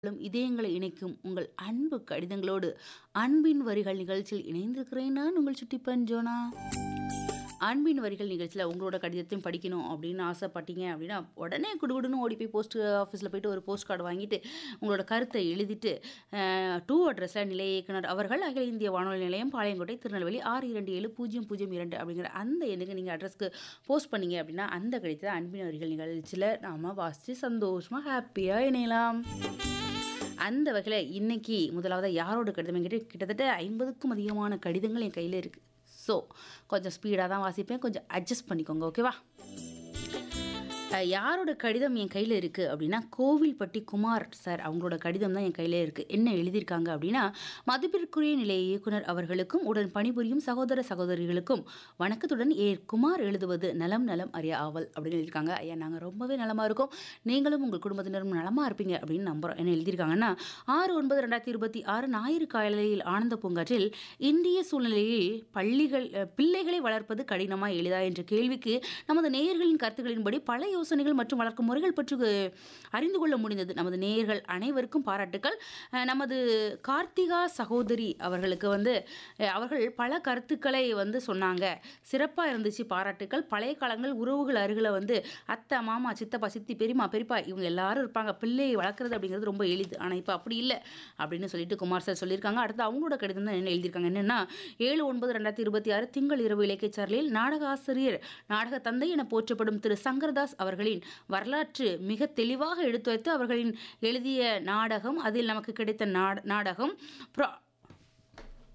ளும் இதயங்களை இணைக்கும் உங்கள் அன்பு கடிதங்களோடு அன்பின் வரிகள் நிகழ்ச்சியில் இணைந்திருக்கிறேன் நான் உங்கள் சுட்டிப்பன் ஜோனா அன்பின் வரிகள் நிகழ்ச்சியில் உங்களோட கடிதத்தையும் படிக்கணும் அப்படின்னு ஆசைப்பட்டீங்க அப்படின்னா உடனே குடுகுடுன்னு ஓடி போய் போஸ்ட் ஆஃபீஸில் போயிட்டு ஒரு போஸ்ட் கார்டு வாங்கிட்டு உங்களோட கருத்தை எழுதிட்டு டூ அட்ரஸில் நிலைய இயக்குனர் அவர்கள் அகில இந்திய வானொலி நிலையம் பாளையங்கோட்டை திருநெல்வேலி ஆறு இரண்டு ஏழு பூஜ்ஜியம் பூஜ்ஜியம் இரண்டு அப்படிங்கிற அந்த எண்ணுக்கு நீங்கள் அட்ரஸ்க்கு போஸ்ட் பண்ணீங்க அப்படின்னா அந்த கடிதத்தை அன்பின் வரிகள் நிகழ்ச்சியில் நாம் வாசித்து சந்தோஷமாக ஹாப்பியாக இணையலாம் அந்த வகையில் இன்னைக்கு முதலாவது யாரோட கடிதம் என்கிட்ட கிட்டத்தட்ட ஐம்பதுக்கும் அதிகமான கடிதங்கள் என் கையில் இருக்குது ஸோ கொஞ்சம் ஸ்பீடாக தான் வாசிப்பேன் கொஞ்சம் அட்ஜஸ்ட் பண்ணிக்கோங்க ஓகேவா அஹ், யாரோட கடிதம் என் கையில் இருக்குது அப்படின்னா கோவில்பட்டி குமார் சார் அவங்களோட கடிதம் தான் என் கையில் இருக்குது என்ன எழுதியிருக்காங்க அப்படின்னா மதிப்பிற்குரிய நிலைய இயக்குனர் அவர்களுக்கும் உடன் பணிபுரியும் சகோதர சகோதரிகளுக்கும் வணக்கத்துடன் ஏ குமார் எழுதுவது நலம் நலம் அறிய ஆவல் அப்படின்னு எழுதியிருக்காங்க ஐயா நாங்கள் ரொம்பவே நலமாக இருக்கோம் நீங்களும் உங்கள் குடும்பத்தினரும் நலமாக இருப்பீங்க அப்படின்னு நம்புகிறோம் என்ன எழுதியிருக்காங்கன்னா ஆறு ஒன்பது ரெண்டாயிரத்தி இருபத்தி ஆறு ஞாயிறு காலையில் ஆனந்த பூங்காற்றில் இந்திய சூழ்நிலையில் பள்ளிகள் அஹ், பிள்ளைகளை வளர்ப்பது கடினமா எளிதா என்ற கேள்விக்கு நமது நேயர்களின் கருத்துக்களின்படி பல யோசனைகள் மற்றும் வளர்க்கும் முறைகள் பற்றி அஹ், அறிந்து கொள்ள முடிந்தது நமது நேயர்கள் அனைவருக்கும் பாராட்டுக்கள் அஹ், நமது கார்த்திகா சகோதரி அவர்களுக்கு வந்து அஹ், அவர்கள் பல கருத்துக்களை வந்து சொன்னாங்க சிறப்பாக இருந்துச்சு பாராட்டுக்கள் பழைய காலங்கள் உறவுகள் அருகில் வந்து அத்தை மாமா சித்தப்பா சித்தி பெரியம்மா பெரியப்பா இவங்க எல்லாரும் இருப்பாங்க பிள்ளையை வளர்க்குறது அப்படிங்கிறது ரொம்ப எளிது ஆனால் இப்போ அப்படி இல்லை அப்படின்னு சொல்லிட்டு குமார் சார் சொல்லியிருக்காங்க அடுத்து அவங்களோட கடிதம் தான் என்ன எழுதியிருக்காங்க என்னன்னா ஏழு ஒன்பது ரெண்டாயிரத்தி இருபத்தி ஆறு திங்கள் இரவு இலக்கிய சாரலில் நாடக ஆசிரியர் நாடக தந்தை என போற்றப்படும் திரு சங்கரதாஸ் அவர்களின் வரலாற்று மிக தெளிவாக எடுத்துரைத்து அவர்களின் எழுதிய நாடகம் அதில் நமக்கு கிடைத்த நாட- நாடகம் ப்ரா